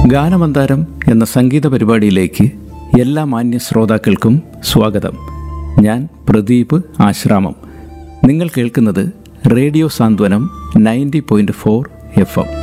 ഗാനമന്താരം എന്ന സംഗീത പരിപാടിയിലേക്ക് എല്ലാ മാന്യ ശ്രോതാക്കൾക്കും സ്വാഗതം ഞാൻ പ്രദീപ് ആശ്രാമം നിങ്ങൾ കേൾക്കുന്നത് radio Santhwanam ninety point four F M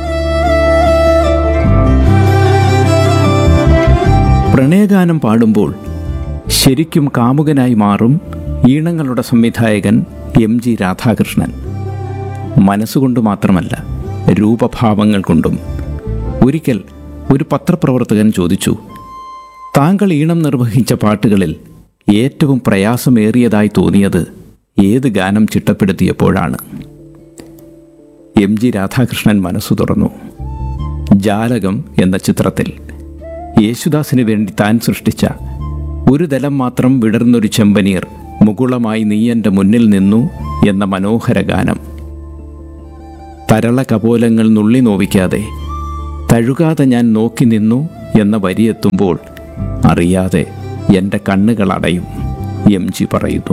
പ്രണയഗാനം പാടുമ്പോൾ ശരിക്കും കാമുകനായി മാറും ഈണങ്ങളുടെ സംവിധായകൻ എം ജി രാധാകൃഷ്ണൻ മനസ്സുകൊണ്ട് മാത്രമല്ല രൂപഭാവങ്ങൾ കൊണ്ടും ഒരിക്കൽ ഒരു പത്രപ്രവർത്തകൻ ചോദിച്ചു താങ്കൾ ഈണം നിർവഹിച്ച പാട്ടുകളിൽ ഏറ്റവും പ്രയാസമേറിയതായി തോന്നിയത് ഏത് ഗാനം ചിട്ടപ്പെടുത്തിയപ്പോഴാണ് എം ജി രാധാകൃഷ്ണൻ മനസ്സു തുറന്നു ജാലകം എന്ന ചിത്രത്തിൽ യേശുദാസിന് വേണ്ടി താൻ സൃഷ്ടിച്ച ഒരു ദലം മാത്രം വിടർന്നൊരു ചെമ്പനീർ മുകുളമായി നീ എൻ്റെ മുന്നിൽ നിന്നു എന്ന മനോഹര ഗാനം തരള കപോലങ്ങൾ നുള്ളി നോവിക്കാതെ തഴുകാതെ ഞാൻ നോക്കി നിന്നു എന്ന വരിയെത്തുമ്പോൾ അറിയാതെ എൻ്റെ കണ്ണുകൾ അടയും എം ജി പറയുന്നു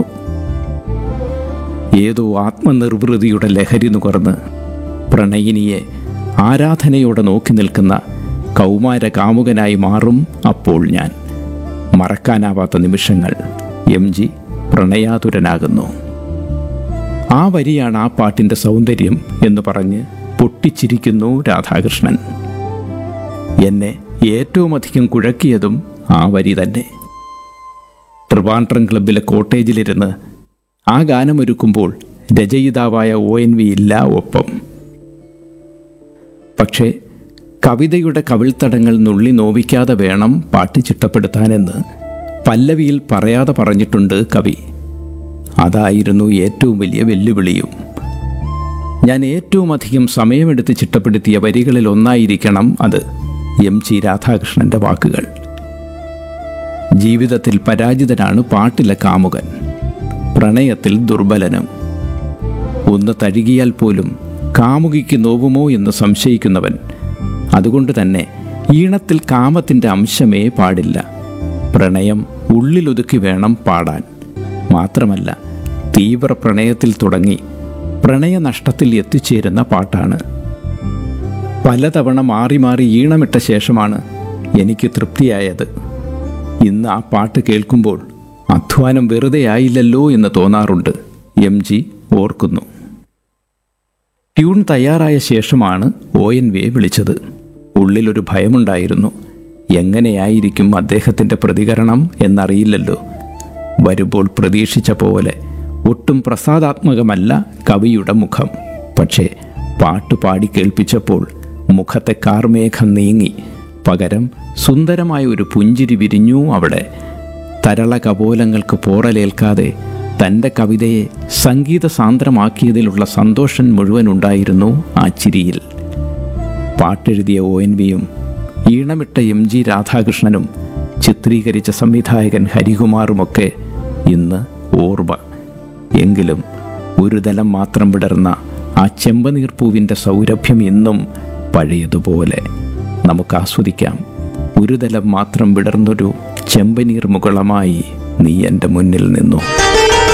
ഏതോ ആത്മനിർവൃതിയുടെ ലഹരി നുകർന്ന് പ്രണയിനിയെ ആരാധനയോടെ നോക്കി നിൽക്കുന്ന കൗമാര കാമുകനായി മാറും അപ്പോൾ ഞാൻ മറക്കാനാവാത്ത നിമിഷങ്ങൾ എം ജി പ്രണയാതുരനാകുന്നു ആ വരിയാണ് ആ പാട്ടിൻ്റെ സൗന്ദര്യം എന്ന് പറഞ്ഞ് പൊട്ടിച്ചിരിക്കുന്നു രാധാകൃഷ്ണൻ എന്നെ ഏറ്റവും അധികം കുഴക്കിയതും ആ വരി തന്നെ ട്രിവാൻഡ്രം ക്ലബിലെ കോട്ടേജിലിരുന്ന് ആ ഗാനമൊരുക്കുമ്പോൾ രചയിതാവായ ഒ എൻ വി ഇല്ല ഒപ്പം പക്ഷേ കവിതയുടെ കവിൾത്തടങ്ങൾ നുള്ളി നോവിക്കാതെ വേണം പാട്ട് ചിട്ടപ്പെടുത്താനെന്ന് പല്ലവിയിൽ പറയാതെ പറഞ്ഞിട്ടുണ്ട് കവി അതായിരുന്നു ഏറ്റവും വലിയ വെല്ലുവിളിയും ഞാൻ ഏറ്റവും അധികം സമയമെടുത്ത് ചിട്ടപ്പെടുത്തിയ വരികളിൽ ഒന്നായിരിക്കണം അത് എം ജി രാധാകൃഷ്ണന്റെ വാക്കുകൾ ജീവിതത്തിൽ പരാജിതനാണ് പാട്ടിലെ കാമുകൻ പ്രണയത്തിൽ ദുർബലനും ഒന്ന് തഴുകിയാൽ പോലും കാമുകിക്ക് നോവുമോ എന്ന് സംശയിക്കുന്നവൻ അതുകൊണ്ട് തന്നെ ഈണത്തിൽ കാമത്തിൻ്റെ അംശമേ പാടില്ല പ്രണയം ഉള്ളിലൊതുക്കി വേണം പാടാൻ മാത്രമല്ല തീവ്ര പ്രണയത്തിൽ തുടങ്ങി പ്രണയനഷ്ടത്തിൽ എത്തിച്ചേരുന്ന പാട്ടാണ് പലതവണ മാറി മാറി ഈണമിട്ട ശേഷമാണ് എനിക്ക് തൃപ്തിയായത് ഇന്ന് ആ പാട്ട് കേൾക്കുമ്പോൾ അധ്വാനം വെറുതെ ആയില്ലല്ലോ എന്ന് തോന്നാറുണ്ട് എം ജി ഓർക്കുന്നു ട്യൂൺ തയ്യാറായ ശേഷമാണ് ഒ എൻ വിയെ വിളിച്ചത് ഉള്ളിലൊരു ഭയമുണ്ടായിരുന്നു എങ്ങനെയായിരിക്കും അദ്ദേഹത്തിൻ്റെ പ്രതികരണം എന്നറിയില്ലല്ലോ വരുമ്പോൾ പ്രതീക്ഷിച്ച പോലെ ഒട്ടും പ്രസാദാത്മകമല്ല കവിയുടെ മുഖം പക്ഷേ പാട്ട് പാടി കേൾപ്പിച്ചപ്പോൾ മുഖത്തെ കാർമേഘം നീങ്ങി പകരം സുന്ദരമായ ഒരു പുഞ്ചിരി വിരിഞ്ഞു അവിടെ തരള കപോലങ്ങൾക്ക് പോറലേൽക്കാതെ തൻ്റെ കവിതയെ സംഗീത സാന്ദ്രമാക്കിയതിലുള്ള സന്തോഷം മുഴുവൻ ഉണ്ടായിരുന്നു ആ ചിരിയിൽ പാട്ടെഴുതിയ ഒ എൻ വിയും ഈണമിട്ട എം ജി രാധാകൃഷ്ണനും ചിത്രീകരിച്ച സംവിധായകൻ ഹരികുമാറുമൊക്കെ ഇന്ന് ഓർമ്മ എങ്കിലും ഒരു തലം മാത്രം വിടർന്ന ആ ചെമ്പനീർപ്പൂവിൻ്റെ സൗരഭ്യം ഇന്നും പഴയതുപോലെ നമുക്ക് ആസ്വദിക്കാം ഒരു തലം മാത്രം വിടർന്നൊരു ചെമ്പനീർ മുകളമായി നീ എൻ്റെ മുന്നിൽ നിന്നു